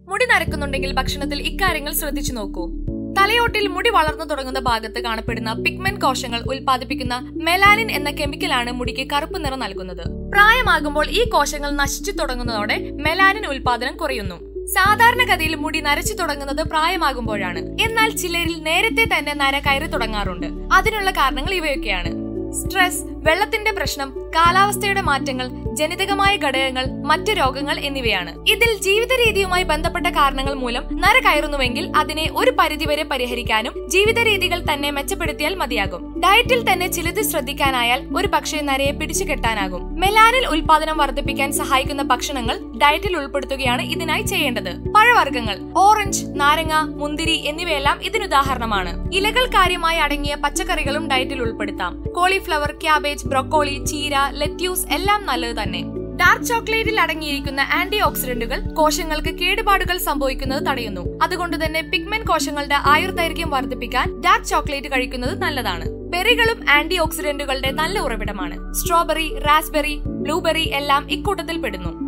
മുടി നരക്കുന്നുണ്ടെങ്കിൽ ഭക്ഷണത്തിൽ ഇക്കാര്യങ്ങൾ ശ്രദ്ധിച്ചു നോക്കൂ തലയോട്ടിൽ മുടി വളർന്നു തുടങ്ങുന്ന ഭാഗത്ത് കാണപ്പെടുന്ന പിഗ്മെന്റ് കോശങ്ങൾ ഉൽപ്പാദിപ്പിക്കുന്ന മെലാനിൻ എന്ന കെമിക്കലാണ് മുടിക്ക് കറുപ്പ് നിറം നൽകുന്നത് പ്രായമാകുമ്പോൾ ഈ കോശങ്ങൾ നശിച്ചു തുടങ്ങുന്നതോടെ മെലാനിൻ ഉൽപാദനം കുറയുന്നു സാധാരണഗതിയിൽ മുടി നരച്ചു തുടങ്ങുന്നത് പ്രായമാകുമ്പോഴാണ് എന്നാൽ ചിലരിൽ നേരത്തെ തന്നെ നര കയറി തുടങ്ങാറുണ്ട് അതിനുള്ള കാരണങ്ങൾ ഇവയൊക്കെയാണ് സ്ട്രെസ് വെള്ളത്തിന്റെ പ്രശ്നം കാലാവസ്ഥയുടെ മാറ്റങ്ങൾ ജനിതകമായ ഘടകങ്ങൾ മറ്റ് രോഗങ്ങൾ എന്നിവയാണ് ഇതിൽ ജീവിത രീതിയുമായി ബന്ധപ്പെട്ട കാരണങ്ങൾ മൂലം നര കയറുന്നുവെങ്കിൽ അതിനെ ഒരു പരിധിവരെ പരിഹരിക്കാനും ജീവിത രീതികൾ തന്നെ മെച്ചപ്പെടുത്തിയാൽ മതിയാകും ഡയറ്റിൽ തന്നെ ചിലത് ശ്രദ്ധിക്കാനായാൽ ഒരു പക്ഷേ നരയെ പിടിച്ചു കെട്ടാനാകും മെലാനിൽ ഉൽപാദനം വർദ്ധിപ്പിക്കാൻ സഹായിക്കുന്ന ഭക്ഷണങ്ങൾ ഡയറ്റിൽ ഉൾപ്പെടുത്തുകയാണ് ഇതിനായി ചെയ്യേണ്ടത് പഴവർഗ്ഗങ്ങൾ ഓറഞ്ച് നാരങ്ങ മുന്തിരി എന്നിവയെല്ലാം ഇതിനുദാഹരണമാണ് ഇലകൾ കാര്യമായി അടങ്ങിയ പച്ചക്കറികളും ഡയറ്റിൽ ഉൾപ്പെടുത്താം കോളിഫ്ലവർ ക്യാബേജ് ബ്രൊക്കോളി ചീര ലെറ്റ്യൂസ് എല്ലാം നല്ലത് തന്നെ ഡാർക്ക് ചോക്ലേറ്റിൽ അടങ്ങിയിരിക്കുന്ന ആന്റി ഓക്സിഡന്റുകൾ കോശങ്ങൾക്ക് കേടുപാടുകൾ സംഭവിക്കുന്നത് തടയുന്നു അതുകൊണ്ട് തന്നെ പിഗ്മെന്റ് കോശങ്ങളുടെ ആയുർദൈർഘ്യം വർദ്ധിപ്പിക്കാൻ ഡാർക്ക് ചോക്ലേറ്റ് കഴിക്കുന്നത് നല്ലതാണ് ബെറികളും ആന്റി ഓക്സിഡന്റുകളുടെ നല്ല ഉറവിടമാണ് സ്ട്രോബെറി റാസ്ബെറി ബ്ലൂബെറി എല്ലാം ഇക്കൂട്ടത്തിൽ പെടുന്നു